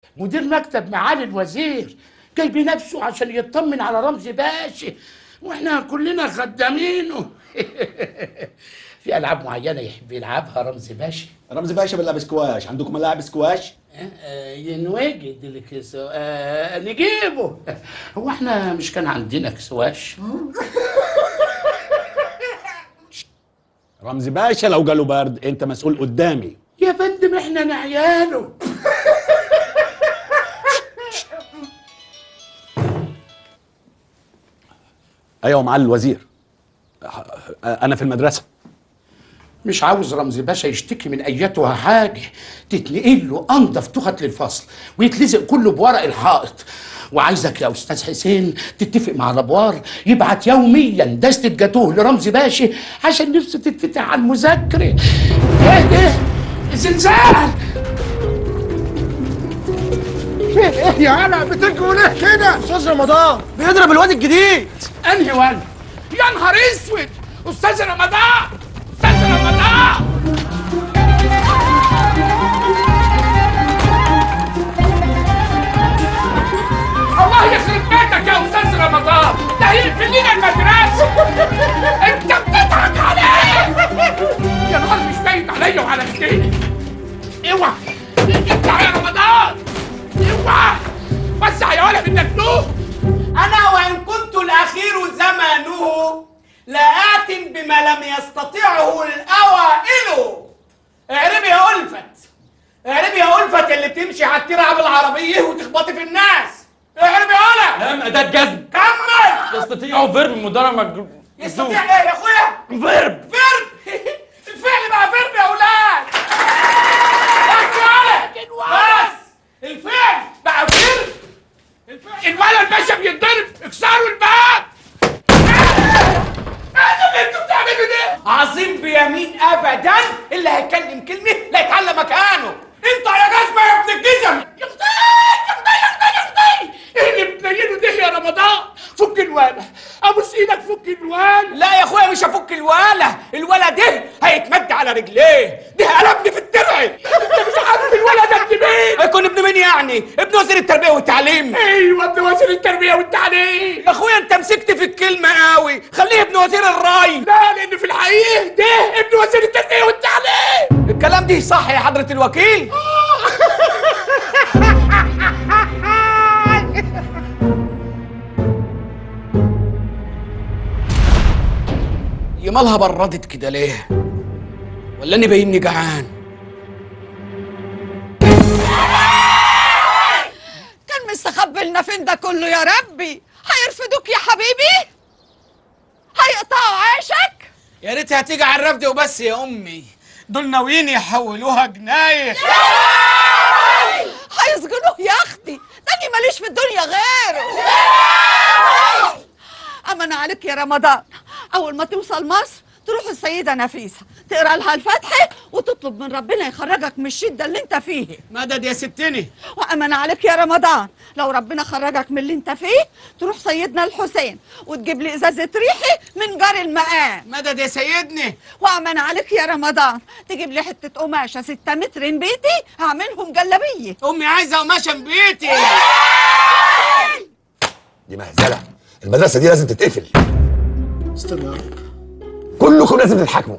مدير مكتب معالي الوزير جاي بنفسه عشان يطمن على رمزي باشا واحنا كلنا خدامينه في العاب معينه يحب يلعبها رمزي باشا رمزي باشا بيلعب سكواش عندكم ملاعب سكواش آه، ينوجد الكسو آه نجيبه هو احنا مش كان عندنا كسواش رمزي باشا لو جاله برد انت مسؤول قدامي يا فندم احنا نعياله ايوه معالي الوزير انا في المدرسه مش عاوز رمزي باشا يشتكي من ايتها حاجه تتنقل له انضف تخت للفصل ويتلزق كله بورق الحائط وعايزك يا استاذ حسين تتفق مع الابوار يبعت يوميا دستة جاتوه لرمزي باشا عشان نفسه تتفتح على المذاكره ايه ايه زلزال في ايه يا هلا بتجروا ليه كده؟ استاذ رمضان بيضرب الواد الجديد انهي ولد يا نهار اسود استاذ رمضان استاذ رمضان الله يخرب بيتك يا استاذ رمضان ده هيقفل لنا المدرسه انت بتضحك عليه يا نهار مش باين عليا وعلى سنيني اوعى اطلع يا رمضان اوعى وسع يا ولد النجنوب أنا وإن كنت الأخير زمانه لآت بما لم يستطعه الأوائل اعربي يا ألفت اعربي يا ألفت اللي بتمشي على الترعة بالعربية وتخبطي في الناس اعربي يا ولد لام اداه جزم كمل يستطيع فيرب مدرب مجروح يستطيع ايه يا اخويا؟ فيرب فيرب الفعل بقى فيرب يا اولاد بس يا ولد بس الفعل بقى فيرب الولد باشا بيتضرب اكسروا الباب ايه اللي انتوا بتعملوا ده؟ عظيم بيمين ابدا اللي هيتكلم كلمه لا يتعلم مكانه انت يا جزمه يا ابن الجزم يا اختي يا اختي يا اختي يا اختي ايه اللي بتنيله ده يا رمضان؟ فك الوالة ابوس ايدك فك الوالة لا يا اخويا مش هفك الولا الولا ده هيتمد على رجليه ده قلبني في الدرع انت مش عارف الولد ده ابن مين؟ هيكون ابن مين يعني ابن وزير التربيه والتعليم ايوه ابن وزير التربية والتعليم يا اخويا انت مسكت في الكلمه قوي خليه ابن وزير الري لا لان في الحقيقة ده ابن وزير التربية والتعليم الكلام دي صح يا حضره الوكيل يا مالها بردت كده ليه ولا اني باينني جعان كان مستخبي لنا فين ده كله يا ربي هيرفدوك يا حبيبي هيقطعوا عيشك يا ريت هتيجي على الرفد وبس يا امي دول ناويين يحولوها جنايه هيسجنوه يا اختي ده اني ماليش في الدنيا غيره امن عليك يا رمضان اول ما توصل مصر تروح السيدة نفيسة تقرا لها الفتحة وتطلب من ربنا يخرجك من الشدة اللي انت فيه مدد يا ستني وأمن عليك يا رمضان لو ربنا خرجك من اللي انت فيه تروح سيدنا الحسين وتجيب لي ازازة ريحي من جار المقام مدد يا سيدني وأمن عليك يا رمضان تجيب لي حتة قماشة ستة متر من بيتي هعملهم جلابية امي عايزه قماشه من بيتي دي مهزله المدرسه دي لازم تتقفل استر يا رب كلكم لازم تتحاكموا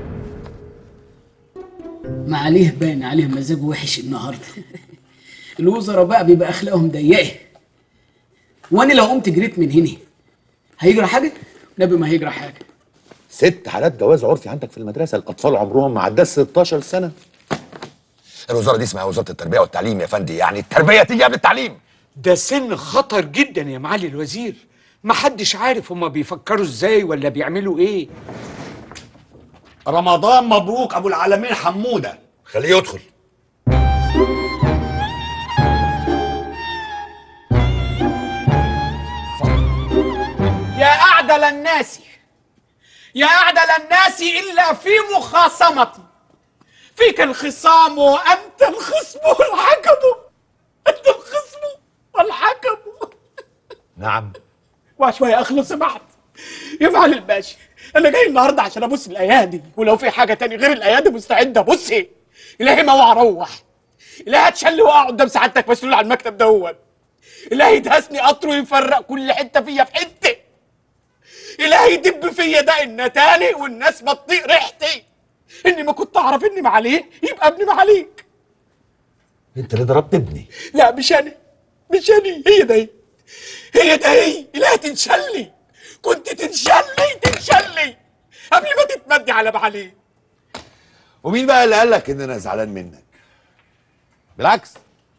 معاليه باين عليه مزاجه وحش النهارده الوزراء بقى بيبقى اخلاقهم ضيقه وانا لو قمت جريت من هنا هيجرى حاجه نبي ما هيجرى حاجه ست حالات جواز عرفي عندك في المدرسه الاطفال عمرهم ما عداش 16 سنه الوزاره دي اسمها وزاره التربيه والتعليم يا فندي يعني التربيه تيجي قبل التعليم ده سن خطر جدا يا معالي الوزير محدش عارف هما بيفكروا ازاي ولا بيعملوا ايه رمضان مبروك ابو العالمين حموده خليه يدخل يا أعدل الناس يا أعدل الناس إلا في مخاصمتي فيك الخصام وأنت الخصم والحكم أنت الخصم والحكم نعم وشوية أخ لو سمحت يا معالي الباشا أنا جاي النهاردة عشان أبص الأيادي ولو في حاجة تاني غير الأيادي مستعد أبص إلهي ما أروح الهي هتشل واقع قدام سعادتك مسؤول على المكتب دوت الهي يدهسني قطر ويفرق كل حته فيا في حته الهي يدب فيا ده ان تاني والناس ما تطيق ريحتي اني ما كنت اعرف اني معاليه يبقى ابني معاليك انت اللي ضربت ابني لا مش انا مش انا هي ده هي هي ده هي الهي تنشلي كنت تنشلي تنشلي قبل ما تتمدي على معاليه ومين بقى اللي قال لك ان انا زعلان منك بالعكس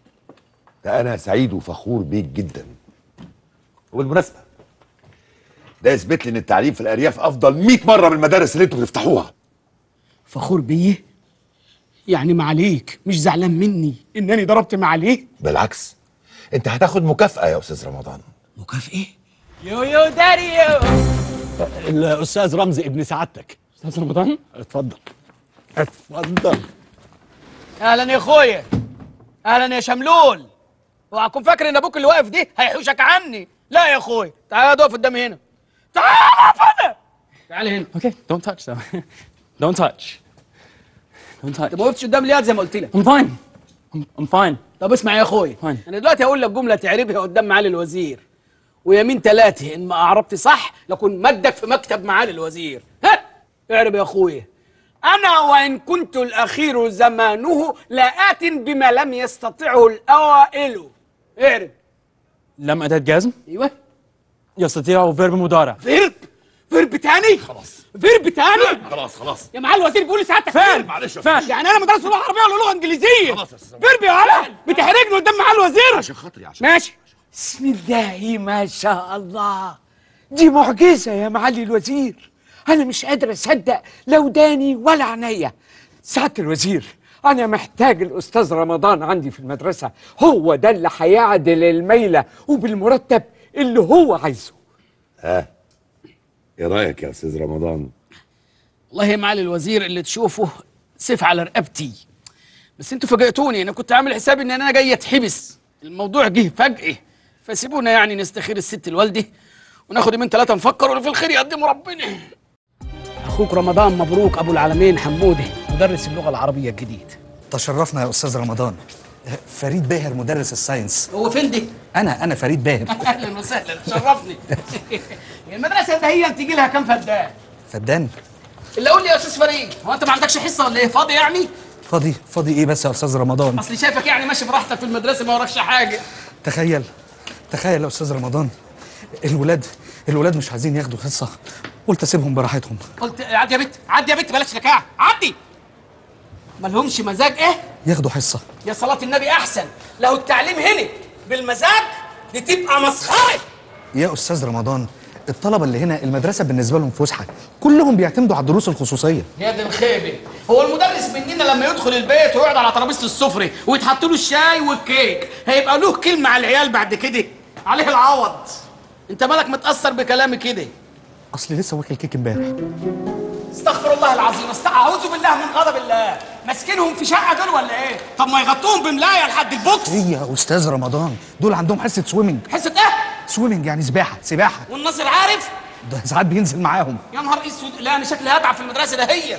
ده انا سعيد وفخور بيك جدا وبالمناسبه ده يثبت لي ان التعليم في الارياف افضل 100 مره من المدارس اللي انتوا بتفتحوها فخور بيه يعني معاليك مش زعلان مني انني ضربت معاليه بالعكس انت هتاخد مكافاه يا استاذ رمضان مكافئه يو يو داري يو الاستاذ رمزي ابن سعادتك استاذ رمضان اتفضل اتفضل اهلا يا اخويا اهلا يا شملول اوعى تكون فاكر ان ابوك اللي واقف دي هيحوشك عني لا يا اخويا تعال اقف قدامي هنا تعال اقف هنا تعال هنا اوكي دونت تاتش دونت تاتش دونت انت تاتش ما وقفتش قدام لياد زي ما قلت لك I'm fine I'm, I'm fine طب اسمع يا اخويا فين؟ انا دلوقتي هقول لك جمله تعربها قدام معالي الوزير ويمين ثلاثه ان ما اعربت صح لكن مدك في مكتب معالي الوزير ها اعرب يا اخويا انا وان كنت الاخير زمانه لآت بما لم يستطعه الاوائل اعرب لم أداة جزم ايوه يستطيع فيرب مضارع فيرب فيرب تاني خلاص فيرب تاني خلاص خلاص يا معالي الوزير بيقول لسعادتك فين معلش يا فين يعني انا مدرس لغه عربيه ولا لغه انجليزيه خلاص يا أستاذ فيرب يا ولد بتحرجني قدام معالي الوزير عشان خاطري عشان ماشي بسم الله ما شاء الله دي معجزة يا معالي الوزير أنا مش قادر أصدق لا وداني ولا عينيا سعادة الوزير أنا محتاج الأستاذ رمضان عندي في المدرسة هو ده اللي هيعدل الميلة وبالمرتب اللي هو عايزه ايه رايك يا استاذ رمضان والله يا معالي الوزير اللي تشوفه سيف على رقبتي بس انتوا فاجئتوني انا كنت عامل حسابي ان انا جاي اتحبس الموضوع جه فجأة فسيبونا يعني نستخير الست الوالده وناخد يومين ثلاثة نفكر واللي في الخير يقدمه ربنا اخوك رمضان مبروك ابو العالمين حموده مدرس اللغة العربية الجديد تشرفنا يا استاذ رمضان فريد باهر مدرس الساينس هو فين دي؟ انا انا فريد باهر اهلا وسهلا شرفني المدرسة ده هي تيجي لها كام فدان؟ فدان اللي قول لي يا استاذ فريد هو انت ما عندكش حصة ولا ايه فاضي يعني؟ فاضي فاضي ايه بس يا استاذ رمضان اصلي شايفك يعني ماشي براحتك في المدرسة ما وراكش حاجة تخيل تخيل يا استاذ رمضان الولاد الولاد مش عايزين ياخدوا حصه قلت اسيبهم براحتهم قلت عدي يا بت عدي يا بت بلاش لكاع عدي مالهمش مزاج ايه ياخدوا حصه يا صلاة النبي احسن لو التعليم هنا بالمزاج دي تبقى مسخرة يا استاذ رمضان الطلبه اللي هنا المدرسه بالنسبه لهم فسحه كلهم بيعتمدوا على الدروس الخصوصيه يا دي الخيبة هو المدرس مننا لما يدخل البيت ويقعد على ترابيزة السفرة ويتحط له الشاي والكيك هيبقى له كلمة على العيال بعد كده عليه العوض انت مالك متأثر بكلامي كده اصلي لسه واكل كيك امبارح استغفر الله العظيم است- اعوذ بالله من غضب الله ماسكينهم في شقه دول ولا ايه طب ما يغطوهم بملايه لحد البوكس ايه يا استاذ رمضان دول عندهم حصه سويمنج حصه ايه سويمنج يعني سباحه سباحه والناصر عارف ده ساعات بينزل معاهم يا نهار اسود لا انا شكلي هتعب في المدرسه ده هي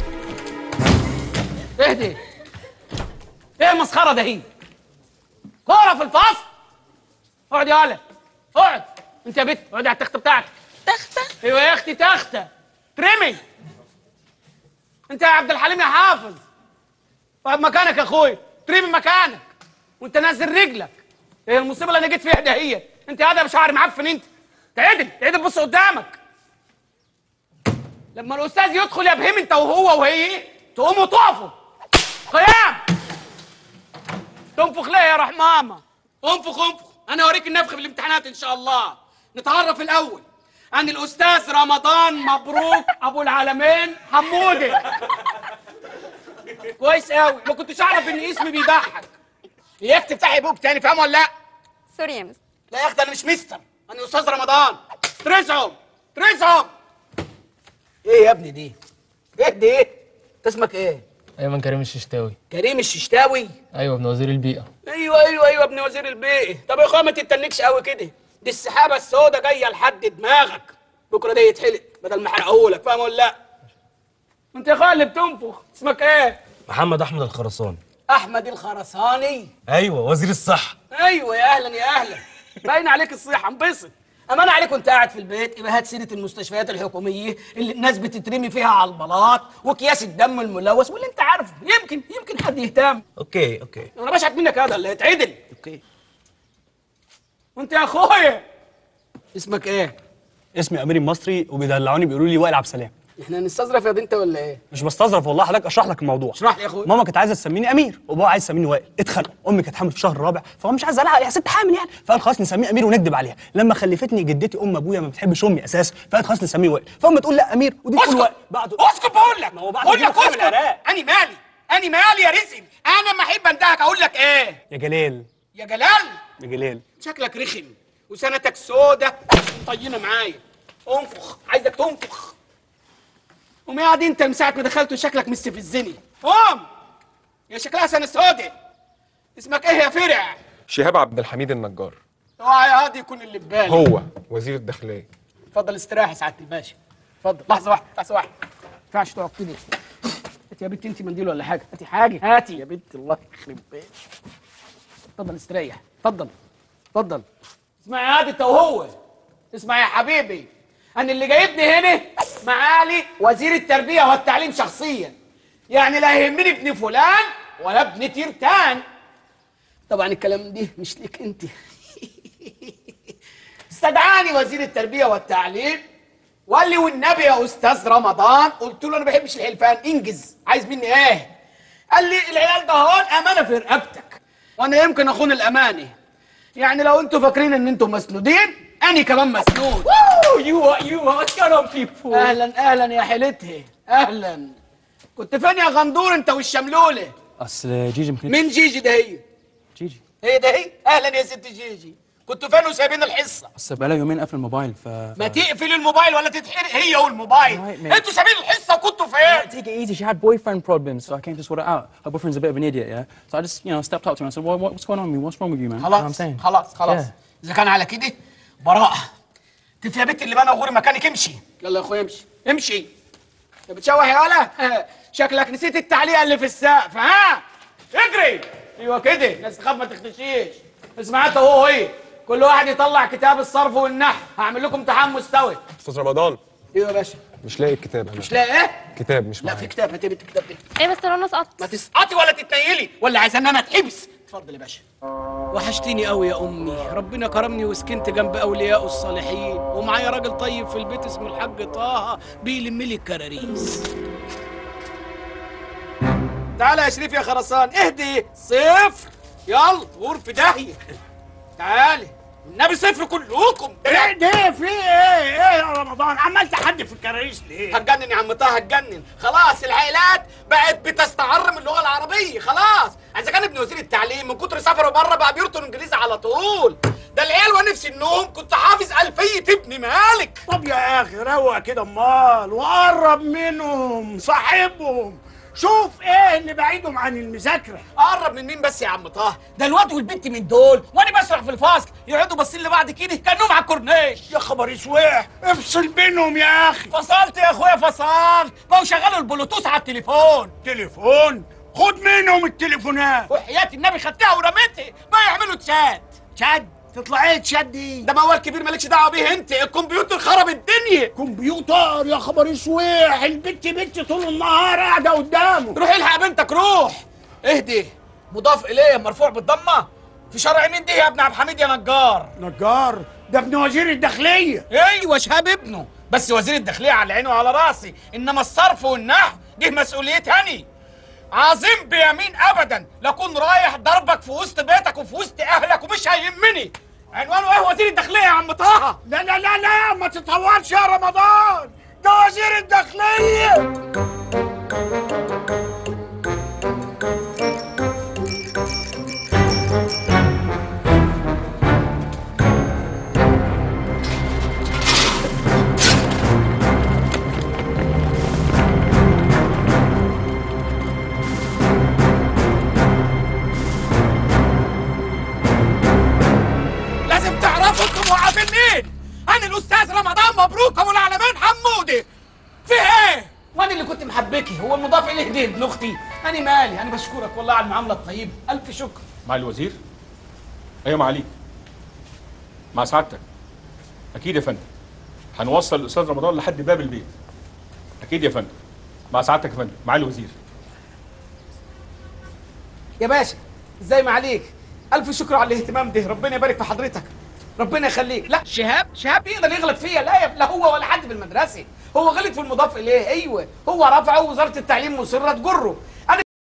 اهدي ايه المسخره ده هي كوره في الفصل اقعد يا ولد اقعد انت يا بت اقعدي على التخته بتاعتك تخته ايوه يا اختي تخته ترمي انت يا عبد الحليم يا حافظ اقعد مكانك يا اخويا ترمي مكانك وانت نازل رجلك ايه المصيبه اللي انا جيت فيها ده هي انت قاعده بشعر معفن انت تعدل تعدل بص قدامك لما الاستاذ يدخل يا بهيم انت وهو وهي تقوموا تقفوا قيام تنفخ ليه يا رحمامه انفخ انفخ انا اوريك النفخ في الامتحانات ان شاء الله نتعرف الاول عن الاستاذ رمضان مبروك ابو العالمين حموده كويس قوي ما كنتش اعرف ان اسمي بيضحك اياك تفتحي بوك تاني فاهم ولا لا سوري يا مستر لا يا اختي انا مش مستر انا استاذ رمضان ترزعهم ترزعهم ايه يا ابني دي ايه دي ايه انت اسمك ايه ايمن كريم الششتاوي كريم الششتاوي ايوه ابن وزير البيئه ايوه ايوه ايوه ابن وزير البيئه طب يا اخويا ما تتنكش قوي كده دي السحابه السوداء جايه لحد دماغك بكره ده يتحلق بدل ما احرقهولك فاهم ولا لا انت يا اخويا اللي بتنفخ اسمك ايه محمد احمد الخرسان احمد الخرساني ايوه وزير الصحه ايوه يا اهلا يا اهلا باين عليك الصيحه انبسط امان عليك وانت قاعد في البيت يبقى هات سيره المستشفيات الحكوميه اللي الناس بتترمي فيها على البلاط واكياس الدم الملوث واللي انت عارفه يمكن يمكن حد يهتم اوكي اوكي انا بشحت منك هذا اللي يتعدل اوكي وانت يا اخويا اسمك ايه اسمي امير المصري وبيدلعوني بيقولوا لي وائل عبد السلام احنا هنستظرف يا انت ولا ايه مش بستظرف والله حضرتك اشرح لك الموضوع اشرح لي يا اخويا ماما كانت عايزه تسميني امير وبابا عايز يسميني وائل اتخانقوا امي كانت حامل في الشهر الرابع فهو مش عايز لها يا ست حامل يعني فقال خلاص نسميه امير ونكذب عليها لما خلفتني جدتي ام ابويا ما بتحبش امي اساسا فقالت خلاص نسميه وائل فامي تقول لا امير ودي تقول وائل بعد اسكت بقول لك ما هو بعد بقول كده لك خرب اسكت العراق. اني مالي اني مالي يا رزم انا ما احب اندهك اقول لك ايه يا جلال يا جلال يا جلال شكلك رخم وسنتك سودة طينه معايا انفخ عايزك تنفخ قوم يا قاعد انت من ساعه ما دخلت وشكلك مستفزني قوم يا شكلها سنه سودة اسمك ايه يا فرع شهاب عبد الحميد النجار اوعى يا هادي يكون اللي ببالي هو وزير الداخليه اتفضل استراحه يا سعاده الباشا اتفضل لحظه واحده لحظه واحده ما ينفعش تقعد كده هاتي يا بنت انت منديل ولا حاجه هاتي حاجه هاتي يا بنت الله يخرب بيتك اتفضل استريح اتفضل اتفضل اسمع يا هادي انت وهو اسمع يا حبيبي انا اللي جايبني هنا معالي وزير التربيه والتعليم شخصيا يعني لا يهمني ابن فلان ولا ابن تيرتان طبعا الكلام ده مش ليك انت استدعاني وزير التربيه والتعليم وقال لي والنبي يا استاذ رمضان قلت له انا ما بحبش الحلفان انجز عايز مني ايه قال لي العيال ده هون امانه في رقبتك وانا يمكن اخون الامانه يعني لو انتوا فاكرين ان انتوا مسنودين انا كمان مسنود يو يو واتس جوين اون بيبل اهلا اهلا يا حيلتها اهلا كنت فين يا غندور انت والشملوله اصل جيجي ممكن مين جيجي ده هي جيجي هي ده هي اهلا يا ست جيجي كنتوا فين وسايبين الحصه بس بقالها يومين قافل الموبايل ف ما تقفل الموبايل ولا تتحرق هي والموبايل Right, man. انتوا سايبين الحصه وكنتوا فين Take it easy. She had boyfriend problems, so I came to sort it out. Her boyfriend's a bit of an idiot, yeah. So I just, you know, stepped up to him. I said, well, what, "What's going on with me? What's wrong with you, man?" You know what I'm خلاص saying? خلاص خلاص Yeah. اذا كان على كده براءه تف يا بنت اللي بنا غوري مكانك امشي يلا يا اخويا امشي امشي انت بتشوح يا ولا شكلك نسيت التعليقه اللي في السقف ها اجري ايوه كده الناس تخاف ما تختشيش اسمع انت هو هي كل واحد يطلع كتاب الصرف والنحو هعمل لكم امتحان مستوي استاذ رمضان ايوه يا باشا مش لاقي الكتاب انا مش لاقي ايه كتاب مش لا معايا في كتاب هاتي بنت الكتاب ده ايه بس انا اسقط ما تسقطي ولا تتنيلي ولا عايزه ان انا اتحبس اتفضل يا باشا وحشتيني قوي يا امي ربنا كرمني وسكنت جنب اولياء الصالحين ومعايا راجل طيب في البيت اسمه الحاج طه بيلم لي الكراريس تعالى يا شريف يا خرسان اهدي صفر يلا غرف داهيه تعالي النبي صفر كلكم ايه ده في ايه ايه يا رمضان عمال تحدي في الكراريس ليه هتجنن يا عم طه هتجنن خلاص العائلات بقت بتستعر من اللغه العربيه خلاص اذا كان ابن وزير التعليم من كتر سفره بره بقى بيرطن انجليزي على طول ده العيال وانا في النوم كنت حافظ الفيه ابن مالك طب يا اخي روق كده امال وقرب منهم صاحبهم شوف ايه اللي بعيدهم عن المذاكره قرب من مين بس يا عم طه ده الواد والبنت من دول وانا بسرح في الفصل يقعدوا باصين لبعض كده كانهم على الكورنيش يا خبر اسوح افصل بينهم يا اخي فصلت يا اخويا فصلت بقوا شغلوا البلوتوث على التليفون تليفون خد منهم التليفونات وحياة النبي خدتها ورميتها بقى يعملوا تشات تشاد تطلع ايه تشاد دي ده موال كبير مالكش دعوه بيه انت الكمبيوتر خرب الدنيا كمبيوتر يا خبر اسوح البت بنت طول النهار قاعده قدامه روح الحق بنتك روح اهدي مضاف اليه مرفوع بالضمه في شرع مين دي يا ابن عبد الحميد يا نجار نجار ده ابن وزير الداخليه ايوه شهاب ابنه بس وزير الداخليه على عيني وعلى راسي انما الصرف والنحو دي مسؤوليتي هني عظيم بيمين ابدا لكون رايح ضربك في وسط بيتك وفي وسط اهلك ومش هيهمني عنوانه ايه وزير الداخليه يا عم طه لا لا لا لا ما تتطورش يا رمضان ده وزير الداخليه لازم تعرفوا انتم وقافين مين انا الاستاذ رمضان مبروك ابو العالمين حمودي في ايه وانا اللي كنت محبكي هو المضاف اليه دي ابن اختي انا مالي انا بشكرك والله على المعامله الطيبه الف شكر مع الوزير ايوه معاليك مع سعادتك اكيد يا فندم هنوصل الاستاذ رمضان لحد باب البيت اكيد يا فندم مع سعادتك يا فندم مع الوزير يا باشا ازاي ما عليك الف شكر على الاهتمام ده ربنا يبارك في حضرتك ربنا يخليك لا شهاب شهاب يقدر يغلط فيا لا يا- لا هو ولا حد في المدرسه هو غلط في المضاف اليه ايوه هو رفعه وزاره التعليم مصره تجره